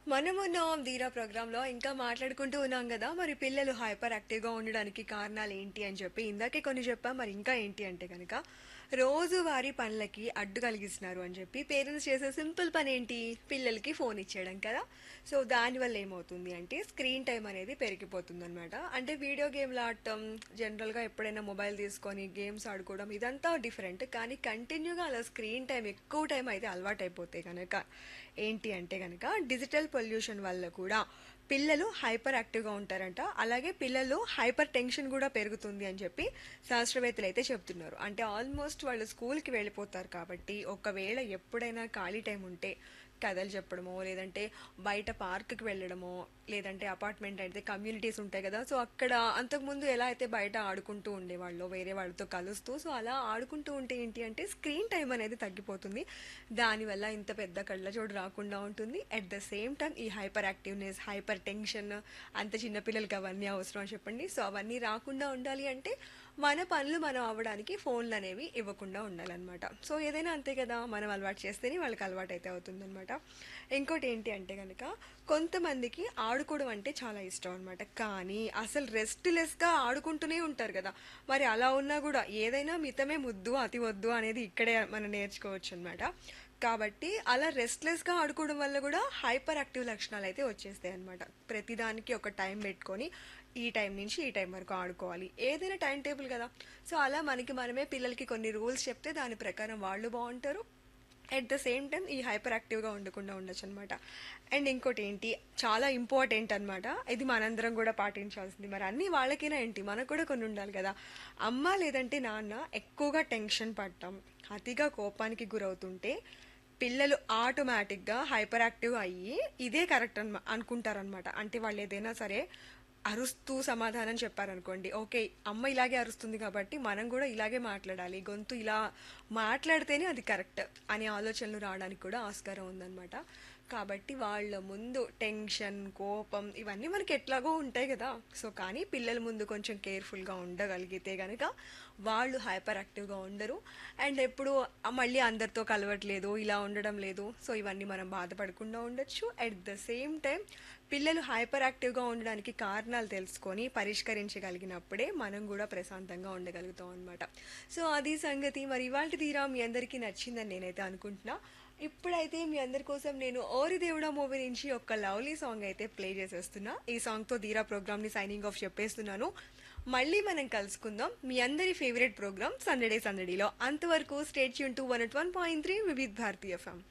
మనమున్నాం ధీరా ప్రోగ్రాంలో ఇంకా మాట్లాడుకుంటూ ఉన్నాం కదా మరి పిల్లలు హైపర్ యాక్టివ్గా ఉండడానికి కారణాలు ఏంటి అని చెప్పి ఇందాకే కొన్ని చెప్పాం మరి ఇంకా ఏంటి అంటే కనుక రోజువారీ పనులకి అడ్డు కలిగిస్తున్నారు అని చెప్పి పేరెంట్స్ చేసే సింపుల్ పని ఏంటి పిల్లలకి ఫోన్ ఇచ్చేయడం కదా సో దానివల్ల ఏమవుతుంది అంటే స్క్రీన్ టైం అనేది పెరిగిపోతుంది అనమాట అంటే వీడియో గేమ్లు ఆడటం జనరల్గా ఎప్పుడైనా మొబైల్ తీసుకొని గేమ్స్ ఆడుకోవడం ఇదంతా డిఫరెంట్ కానీ కంటిన్యూగా అలా స్క్రీన్ టైం ఎక్కువ టైం అయితే అలవాటు అయిపోతే కనుక ఏంటి అంటే కనుక డిజిటల్ పొల్యూషన్ వల్ల కూడా పిల్లలు హైపర్ యాక్టివ్గా ఉంటారంట అలాగే పిల్లలు హైపర్ టెన్షన్ కూడా పెరుగుతుంది అని చెప్పి శాస్త్రవేత్తలు అయితే చెప్తున్నారు అంటే ఆల్మోస్ట్ వాళ్ళు స్కూల్కి వెళ్ళిపోతారు కాబట్టి ఒకవేళ ఎప్పుడైనా ఖాళీ టైం ఉంటే కథలు చెప్పడమో లేదంటే బయట పార్క్కి వెళ్ళడమో లేదంటే అపార్ట్మెంట్ అయితే కమ్యూనిటీస్ ఉంటాయి కదా సో అక్కడ అంతకుముందు ఎలా అయితే బయట ఆడుకుంటూ ఉండేవాళ్ళు వేరే వాళ్ళతో కలుస్తూ సో అలా ఆడుకుంటూ ఉంటే ఏంటి అంటే స్క్రీన్ టైం అనేది తగ్గిపోతుంది దానివల్ల ఇంత పెద్ద కళ్ళజోడు రాకుండా ఉంటుంది అట్ ద సేమ్ టైం ఈ హైపర్ యాక్టివ్నెస్ హైపర్ టెన్షన్ అంత చిన్న పిల్లలకి అవన్నీ అవసరం అని చెప్పండి సో అవన్నీ రాకుండా ఉండాలి అంటే మన పనులు మనం అవ్వడానికి ఫోన్లు అనేవి ఇవ్వకుండా ఉండాలన్నమాట సో ఏదైనా అంతే కదా మనం అలవాటు చేస్తేనే వాళ్ళకి అలవాటు అయితే అవుతుందన్నమాట ఇంకోటి ఏంటి అంటే కనుక కొంతమందికి ఆడుకోవడం అంటే చాలా ఇష్టం అనమాట కానీ అసలు రెస్ట్లెస్గా ఆడుకుంటూనే ఉంటారు కదా మరి అలా ఉన్నా కూడా ఏదైనా మితమే ముద్దు అతి వద్దు అనేది ఇక్కడే మనం నేర్చుకోవచ్చు అనమాట కాబట్టి అలా రెస్ట్లెస్గా ఆడుకోవడం వల్ల కూడా హైపర్ యాక్టివ్ లక్షణాలు అయితే వచ్చేస్తాయి అనమాట ప్రతిదానికి ఒక టైం పెట్టుకొని ఈ టైం నుంచి ఈ టైం వరకు ఆడుకోవాలి ఏదైనా టైం టేబుల్ కదా సో అలా మనకి మనమే పిల్లలకి కొన్ని రూల్స్ చెప్తే దాని ప్రకారం వాళ్ళు బాగుంటారు అట్ ద సేమ్ టైం ఈ హైపర్ యాక్టివ్గా ఉండకుండా ఉండొచ్చు అనమాట అండ్ ఇంకోటి ఏంటి చాలా ఇంపార్టెంట్ అనమాట ఇది మనందరం కూడా పాటించాల్సింది మరి అన్నీ వాళ్ళకైనా ఏంటి మనకు కూడా కొన్ని ఉండాలి కదా అమ్మ లేదంటే నాన్న ఎక్కువగా టెన్షన్ పడటం అతిగా కోపానికి గురవుతుంటే పిల్లలు ఆటోమేటిక్గా హైపర్ యాక్టివ్ అయ్యి ఇదే కరెక్ట్ అన్ అనుకుంటారనమాట అంటే వాళ్ళు ఏదైనా సరే అరుస్తూ సమాధానం చెప్పారనుకోండి ఓకే అమ్మ ఇలాగే అరుస్తుంది కాబట్టి మనం కూడా ఇలాగే మాట్లాడాలి గొంతు ఇలా మాట్లాడితేనే అది కరెక్ట్ అనే ఆలోచనలు రావడానికి కూడా ఆస్కారం ఉందన్నమాట కాబట్టి వాళ్ళ ముందు టెన్షన్ కోపం ఇవన్నీ మనకి ఎట్లాగో ఉంటాయి కదా సో కానీ పిల్లల ముందు కొంచెం కేర్ఫుల్గా ఉండగలిగితే కనుక వాళ్ళు హైపర్ యాక్టివ్గా ఉండరు అండ్ ఎప్పుడు మళ్ళీ అందరితో కలవట్లేదు ఇలా ఉండడం లేదు సో ఇవన్నీ మనం బాధపడకుండా ఉండొచ్చు అట్ ద సేమ్ టైం పిల్లలు హైపర్ యాక్టివ్గా ఉండడానికి కారణాలు తెలుసుకొని పరిష్కరించగలిగినప్పుడే మనం కూడా ప్రశాంతంగా ఉండగలుగుతాం అనమాట సో అది సంగతి మరి ఇవాళ తీరా మీ అందరికీ నచ్చిందని నేనైతే అనుకుంటున్నా ఇప్పుడైతే మీ అందరి కోసం నేను ఓరి దేవుడా మూవీ నుంచి ఒక లవ్లీ సాంగ్ అయితే ప్లే చేసేస్తున్నా ఈ సాంగ్తో ధీరా ప్రోగ్రామ్ని సైనింగ్ ఆఫ్ చెప్పేస్తున్నాను మళ్ళీ మనం కలుసుకుందాం మీ అందరి ఫేవరెట్ ప్రోగ్రామ్ సందడే సందడిలో అంతవరకు స్టేట్ యూన్ to one one point three Vividh Bharatiya FM